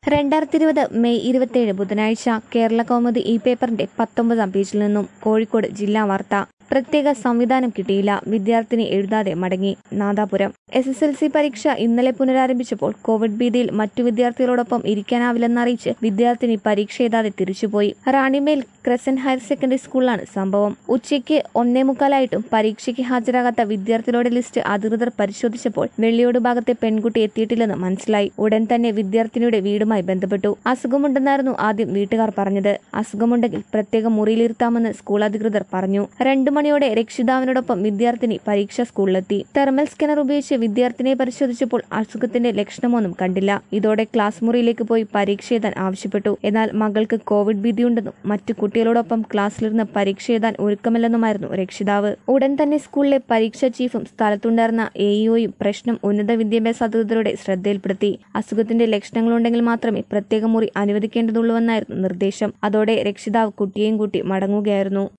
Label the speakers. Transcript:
Speaker 1: രണ്ടായിരത്തി ഇരുപത് മെയ് ഇരുപത്തിയേഴ് ബുധനാഴ്ച കേരള കൗമുദി ഈ പേപ്പറിന്റെ പത്തൊമ്പതാം പേജിൽ നിന്നും കോഴിക്കോട് ജില്ലാ വാർത്ത പ്രത്യേക സംവിധാനം കിട്ടിയില്ല വിദ്യാർത്ഥിനി എഴുതാതെ മടങ്ങി Nadapuram S S L C പരീക്ഷ ഇന്നലെ പുനരാരംഭിച്ചപ്പോൾ കോവിഡ് ഭീതിയിൽ മറ്റു വിദ്യാർത്ഥികളോടൊപ്പം ഇരിക്കാനാവില്ലെന്നറിയിച്ച് വിദ്യാർത്ഥിനി പരീക്ഷ എഴുതാതെ തിരിച്ചുപോയി റാണിമേൽ ക്രസന്റ് ഹയർ സെക്കൻഡറി സ്കൂളിലാണ് സംഭവം ഉച്ചയ്ക്ക് ഒന്നേ മുക്കാലായിട്ടും പരീക്ഷയ്ക്ക് ഹാജരാകാത്ത വിദ്യാർത്ഥികളുടെ ലിസ്റ്റ് അധികൃതർ പരിശോധിച്ചപ്പോൾ വെള്ളിയോട് ഭാഗത്തെ പെൺകുട്ടി എത്തിയിട്ടില്ലെന്ന് മനസ്സിലായി ഉടൻ തന്നെ വിദ്യാർത്ഥിനിയുടെ വീടുമായി ബന്ധപ്പെട്ടു അസുഖമുണ്ടെന്നായിരുന്നു ആദ്യം വീട്ടുകാർ പറഞ്ഞത് അസുഖമുണ്ടെങ്കിൽ പ്രത്യേക മുറിയിലിരുത്താമെന്ന് സ്കൂൾ അധികൃതർ പറഞ്ഞു രണ്ടു മണിയോടെ രക്ഷിതാവിനോടൊപ്പം വിദ്യാർത്ഥിനി പരീക്ഷ സ്കൂളിലെത്തി തെർമൽ സ്കാനർ ഉപയോഗിച്ച് വിദ്യാർത്ഥിനിയെ പരിശോധിച്ചപ്പോൾ അസുഖത്തിന്റെ ലക്ഷണമൊന്നും കണ്ടില്ല ഇതോടെ ക്ലാസ് മുറിയിലേക്ക് പോയി പരീക്ഷ എഴുതാൻ ആവശ്യപ്പെട്ടു എന്നാൽ മകൾക്ക് കോവിഡ് ഭീതിയുണ്ടെന്നും മറ്റു കുട്ടികളോടൊപ്പം ക്ലാസ്സിലിരുന്ന് പരീക്ഷ എഴുതാൻ ഒരുക്കമില്ലെന്നുമായിരുന്നു രക്ഷിതാവ് ഉടൻ തന്നെ സ്കൂളിലെ പരീക്ഷാ ചീഫും സ്ഥലത്തുണ്ടായിരുന്ന എഇഒയും പ്രശ്നം ഉന്നത വിദ്യാഭ്യാസ അധികൃതരുടെ ശ്രദ്ധയിൽപ്പെടുത്തി അസുഖത്തിന്റെ ലക്ഷണങ്ങളുണ്ടെങ്കിൽ മാത്രമേ പ്രത്യേക മുറി അനുവദിക്കേണ്ടതുള്ളൂവെന്നായിരുന്നു നിർദ്ദേശം അതോടെ രക്ഷിതാവ് കുട്ടിയെയും കൂട്ടി മടങ്ങുകയായിരുന്നു